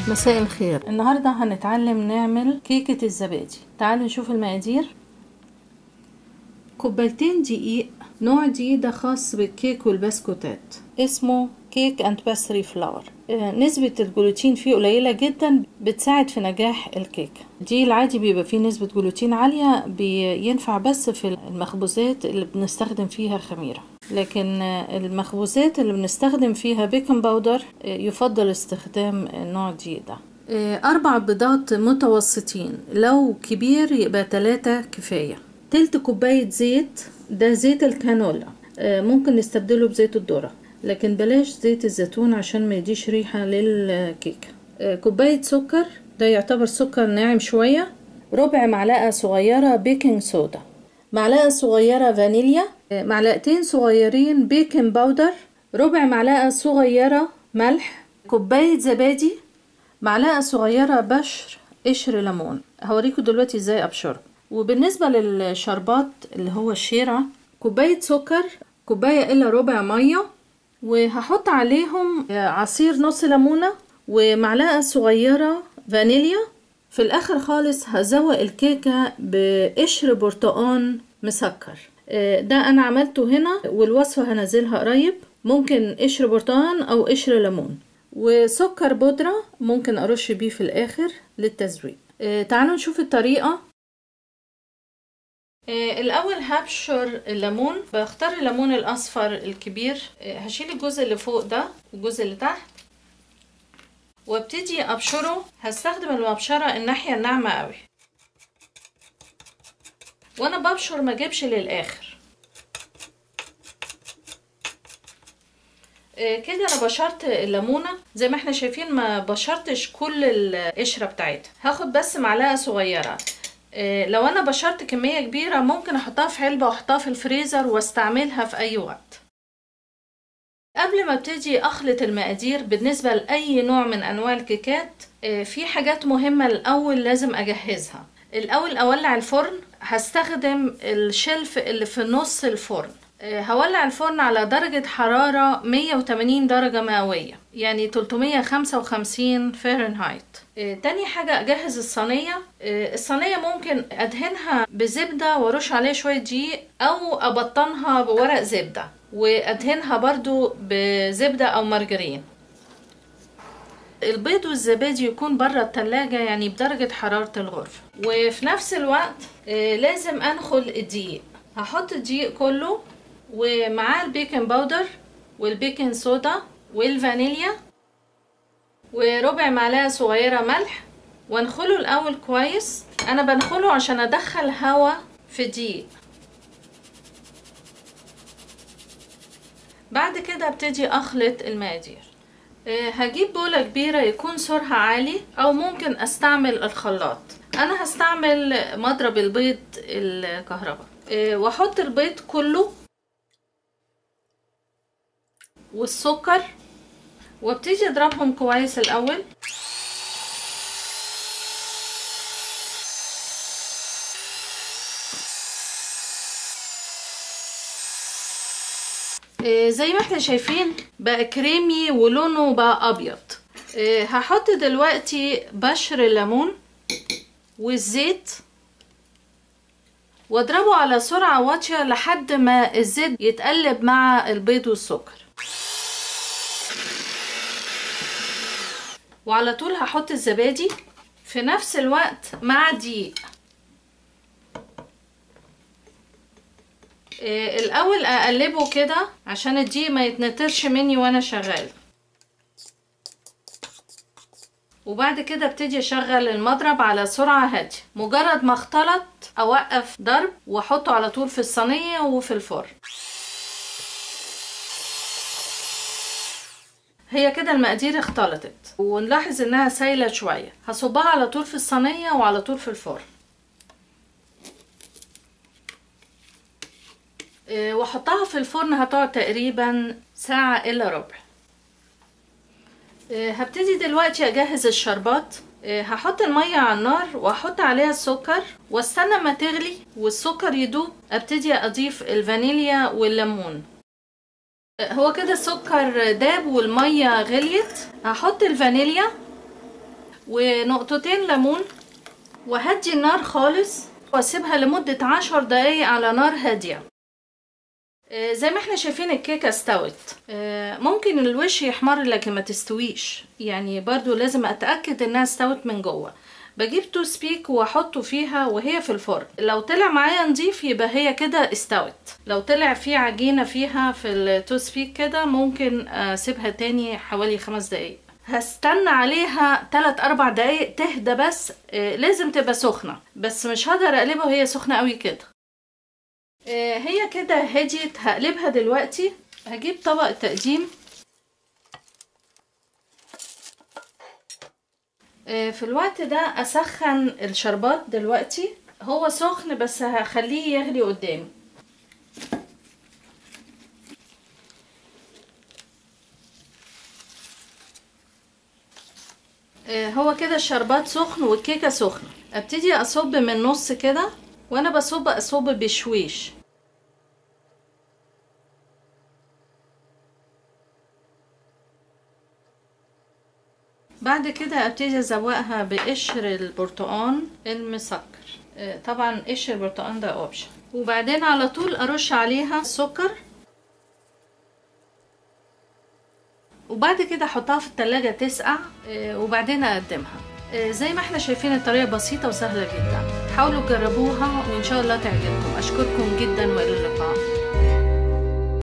مساء الخير النهاردة هنتعلم نعمل كيكة الزبادي تعالوا نشوف المقادير كوبايتين دقيق نوع دقيق ده خاص بالكيك والبسكوتات اسمه كيك اند باستري فلاور نسبة الجلوتين فيه قليلة جدا بتساعد في نجاح الكيكة دي العادي بيبقى فيه نسبة جلوتين عالية بينفع بس في المخبوزات اللي بنستخدم فيها خميرة لكن المخبوزات اللي بنستخدم فيها بيكنج باودر يفضل استخدام النوع دي ده أربع بيضات متوسطين لو كبير يبقى تلاتة كفاية تلت كوباية زيت ده زيت الكانولا ممكن نستبدله بزيت الذرة لكن بلاش زيت الزيتون عشان ما يديش ريحة للكيكة كوباية سكر ده يعتبر سكر ناعم شوية ربع معلقة صغيرة بيكنج صودا معلقة صغيرة فانيليا معلقتين صغيرين بيكنج باودر ربع معلقة صغيرة ملح كوباية زبادي معلقة صغيرة بشر قشر ليمون هوريكم دلوقتي ازاي ابشره وبالنسبة للشربات اللي هو الشيرة كوباية سكر كوباية الا ربع مية وهحط عليهم عصير نص ليمونة ومعلقة صغيرة فانيليا في الاخر خالص هزوق الكيكة بقشر برتقان مسكر ده انا عملته هنا والوصفة هنزلها قريب ممكن قشر برتقان او قشر ليمون وسكر بودرة ممكن ارش بيه في الاخر للتزويق تعالوا نشوف الطريقة الاول هبشر الليمون بختار الليمون الاصفر الكبير هشيل الجزء اللي فوق ده والجزء اللي تحت وابتدي ابشره هستخدم المبشره الناحيه الناعمه قوي وانا ببشر ما اجيبش للاخر كده انا بشرت الليمونه زي ما احنا شايفين ما بشرتش كل القشره بتاعتها هاخد بس معلقه صغيره لو انا بشرت كميه كبيره ممكن احطها في علبه واحطها في الفريزر واستعملها في اي وقت قبل ما ابتدي اخلط المقادير بالنسبه لاي نوع من انواع الكيكات في حاجات مهمه الاول لازم اجهزها الاول اولع الفرن هستخدم الشلف اللي في نص الفرن هولع الفرن على درجة حرارة 180 درجة مئوية يعني 355 فahrenheit تاني حاجة أجهز الصينية الصينية ممكن أدهنها بزبدة وأرش عليها شوية دقيق أو أبطنها بورق زبدة وأدهنها برضو بزبدة أو مارجرين البيض والزبادي يكون بره التلاجة يعني بدرجة حرارة الغرفة وفي نفس الوقت لازم أنخل الدقيق هحط الدقيق كله ومعاه البيكنج باودر والبيكنج صودا والفانيليا وربع معلقة صغيرة ملح وانخله الأول كويس أنا بنخله عشان أدخل هوا في الدقيق بعد كده ابتدي أخلط المقادير هجيب بولة كبيرة يكون سرها عالي أو ممكن أستعمل الخلاط أنا هستعمل مضرب البيض الكهرباء واحط البيض كله والسكر وابتدي اضربهم كويس الاول زي ما احنا شايفين بقى كريمي ولونه بقى ابيض هحط دلوقتي بشر الليمون والزيت واضربه على سرعة واطية لحد ما الزيت يتقلب مع البيض والسكر وعلى طول هحط الزبادي في نفس الوقت مع دقيق الاول اقلبه كده عشان الدقيق ما يتنطرش مني وانا شغاله وبعد كده ابتدي اشغل المضرب على سرعة هادية مجرد ما اختلط اوقف ضرب واحطه على طول في الصينية وفي الفرن هي كده المقادير اختلطت ونلاحظ انها سايلة شوية هصبها على طول في الصينية وعلى طول في الفرن واحطها في الفرن هتقعد تقريبا ساعة الا ربع هبتدي دلوقتي اجهز الشربات هحط المية على النار واحط عليها السكر واستنى ما تغلي والسكر يدوب ابتدي اضيف الفانيليا والليمون هو كده السكر داب والمية غليت هحط الفانيليا ونقطتين ليمون وهدي النار خالص واسيبها لمدة عشر دقايق على نار هادية آه، زي ما احنا شايفين الكيكة استوت آه، ممكن الوش يحمر لكن ما تستويش يعني برضو لازم اتأكد انها استوت من جوه بجيب تو سبيك واحطه فيها وهي في الفرن لو طلع معايا نضيف يبقى هي كده استوت لو طلع في عجينة فيها في التو سبيك كده ممكن اسيبها تاني حوالي خمس دقايق هستنى عليها 3 4 دقايق تهدى بس آه، لازم تبقى سخنة بس مش هقدر اقلبها وهي سخنة قوي كده آه، هي كده هديت هقلبها دلوقتي هجيب طبق تقديم آه، في الوقت ده اسخن الشربات دلوقتي هو سخن بس هخليه يغلي قدامي آه، هو كده الشربات سخن والكيكة سخنة ابتدي اصب من النص كده وانا بصب اصب بشويش بعد كده ابتدي ازوقها بقشر البرتقان المسكر آه، طبعا قشر البرتقان ده اوبشن وبعدين على طول ارش عليها سكر وبعد كده احطها في التلاجة تسقع آه، وبعدين اقدمها آه، زي ما احنا شايفين الطريقة بسيطة وسهلة جدا حاولوا تجربوها وان شاء الله تعجبكم اشكركم جدا والى اللقاء